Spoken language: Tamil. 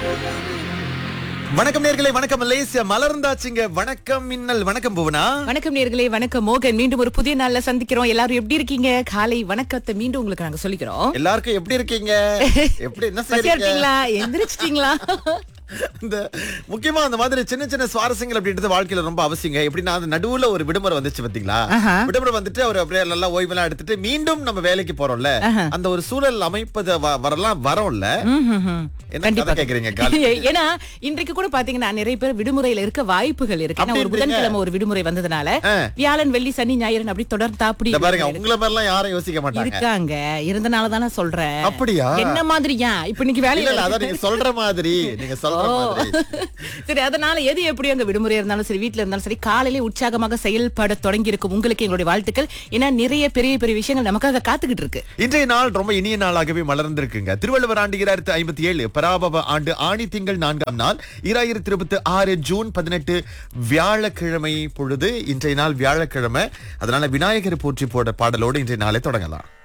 வணக்கம் நேர்களே வணக்கம் மலேசியா மலர்ந்தாச்சுங்க வணக்கம் மின்னல் வணக்கம் புவனா வணக்கம் நேர்களே வணக்கம் மோகன் மீண்டும் ஒரு புதிய நாள்ல சந்திக்கிறோம் எல்லாரும் எப்படி இருக்கீங்க காலை வணக்கத்தை மீண்டும் உங்களுக்கு நாங்க சொல்லிக்கிறோம் எல்லாருக்கும் எப்படி இருக்கீங்க எப்படி என்ன பசியா செய்றீங்க இருக்கீங்களா எந்திரிச்சிட்டீங்களா இந்த முக்கியமா அந்த மாதிரி சின்ன சின்ன சுவாரஸ்யங்கள் அப்படின்றது வாழ்க்கையில ரொம்ப அவசியங்க எப்படின்னா அந்த நடுவுல ஒரு விடுமுறை வந்துச்சு பாத்தீங்களா ஆஹா. விடுமுறை வந்துட்டு அவர் அப்படியே நல்லா ஓய்வெல்லாம் எடுத்துட்டு மீண்டும் நம்ம வேலைக்கு போறோம்ல அந்த ஒரு சூழல் அமைப்பது வ- வரலாம் வரோம்ல ம், ம், ம். என்ன கதை கேக்குறீங்க கால் ஏன்னா இன்றைக்கு கூட பாத்தீங்கன்னா நிறைய பேர் விடுமுறையில இருக்க வாய்ப்புகள் இருக்கு ஏன்னா ஒரு அப்படி புதன்கிழமை ஒரு விடுமுறை வந்ததுனால ஆ. வியாழன் வெள்ளி சனி ஞாயிறு அப்படி தொடர்ந்து அப்படி இந்த பாருங்க உங்களை மாதிரிலாம் யாரும் யோசிக்க மாட்டாங்க இருக்காங்க இருந்தனால தானே சொல்றேன் அப்படியா? என்ன மாதிரியா இப்ப இன்னைக்கு இல்ல வேலையில இல்ல அதான் நீங்க சொல்ற மாதிரி நீங்க சொல்ற மாதிரி சரி அதனால எது எப்படி அங்க விடுமுறை இருந்தாலும் சரி வீட்ல இருந்தாலும் சரி காலையிலே உற்சாகமாக செயல்பட தொடங்கி இருக்கும் உங்களுக்கு எங்களுடைய வாழ்த்துக்கள் ஏன்னா நிறைய பெரிய பெரிய விஷயங்கள் நமக்காக காத்துக்கிட்டு இருக்கு இன்றைய நாள் ரொம்ப இனிய நாளாகவே மலர்ந்திருக்குங்க திருவள்ளுவர் ஆண்டு இராயிரத்தி ஐம்பத்தி ஏழு பராபவ ஆண்டு ஆணி திங்கள் நான்காம் நாள் இராயிரத்தி இருபத்தி ஆறு ஜூன் பதினெட்டு வியாழக்கிழமை பொழுது இன்றைய நாள் வியாழக்கிழமை அதனால விநாயகர் போற்றி போட பாடலோடு இன்றைய நாளை தொடங்கலாம்